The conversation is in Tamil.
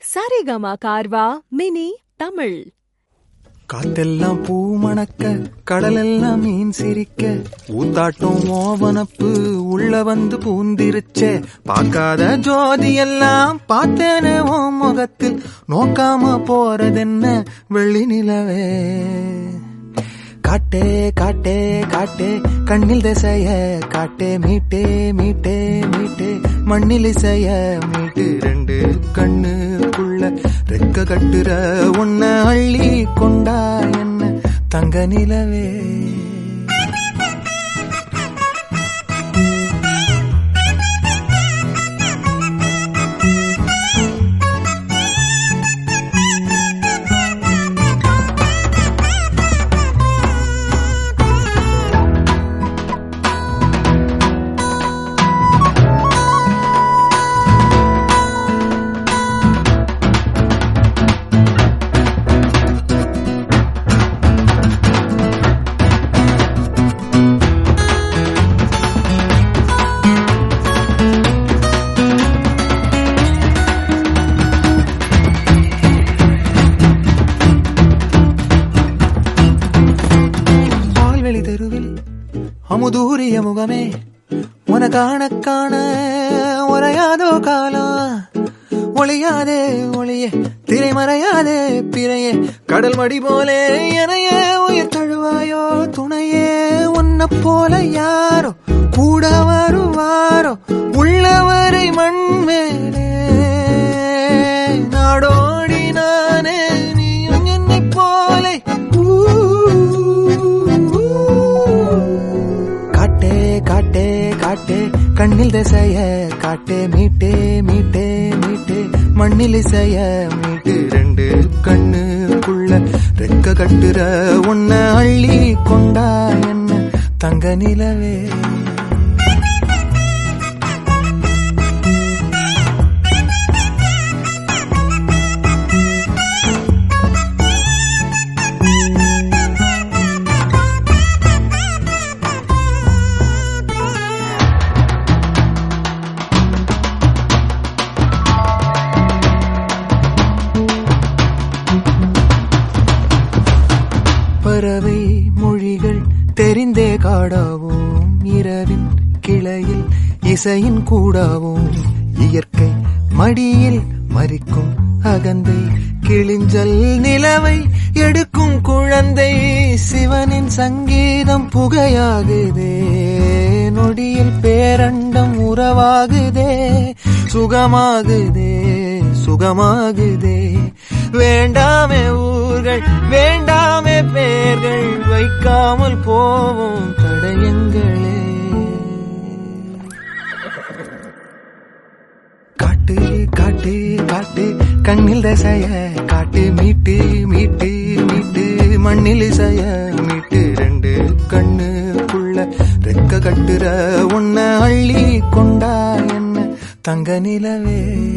சரிகமா கார்வா மினி தமிழ் காத்தெல்லாம் பூ மணக்க கடலெல்லாம் மீன் சிரிக்க ஊத்தாட்டம் ஓவனப்பு உள்ள வந்து பூந்திருச்சே பார்க்காத ஜோதி எல்லாம் பார்த்தேனே ஓ முகத்தில் நோக்காம போறதென்ன வெள்ளி நிலவே காட்டே காட்டே காட்டே கண்ணில் திசைய காட்டே மீட்டே மீட்டே மீட்டே மண்ணில் இசைய மீட்டு ரெண்டு கண்ணுக்குள்ள ரெக்க கட்டுற உன்னை அள்ளி கொண்டா என்ன தங்க நிலவே பால்வெளி தெருவில் அமுதூரிய முகமே உன காண காண உரையாதோ காலம் ஒளியாதே ஒளியே திரைமறையாதே பிறையே கடல் மடி போலே எனையே உயிர் தழுவாயோ துணையே உன்னை போல யாரோ கூட வருவாரோ உள்ளவரை மண் மேலே நாடோடி நானே நீயும் என்னைப் போலே காட்டே காட்டே காட்டே கண்ணில் திசைய காட்டே மீட்டே மீட்டே மீட்டே மண்ணில் இசைய மீட்டு ரெண்டு கண்ணுக்குள்ள ரெக்க கட்டுற உன்னை அள்ளி கொண்டா என்ன தங்க நிலவே பறவை மொழிகள் தெரிந்தே காடாவோம் இரவின் கிளையில் இசையின் கூடாவோம் இயற்கை மடியில் மறிக்கும் அகந்தை கிளிஞ்சல் நிலவை எடுக்கும் குழந்தை சிவனின் சங்கீதம் புகையாகுதே நொடியில் பேரண்டம் உறவாகுதே சுகமாகுதே சுகமாகுதே வேண்டாமே ஊர்கள் வேண்டாமே பேர்கள் வைக்காமல் போவோம் தடயங்களே காட்டு காட்டு காட்டு கண்ணில் தசைய காட்டு மீட்டு மீட்டு மீட்டு மண்ணில் இசைய மீட்டு ரெண்டு கண்ணுக்குள்ள ரெக்க கட்டுற உன்னை அள்ளி கொண்டா என்ன தங்க நிலவே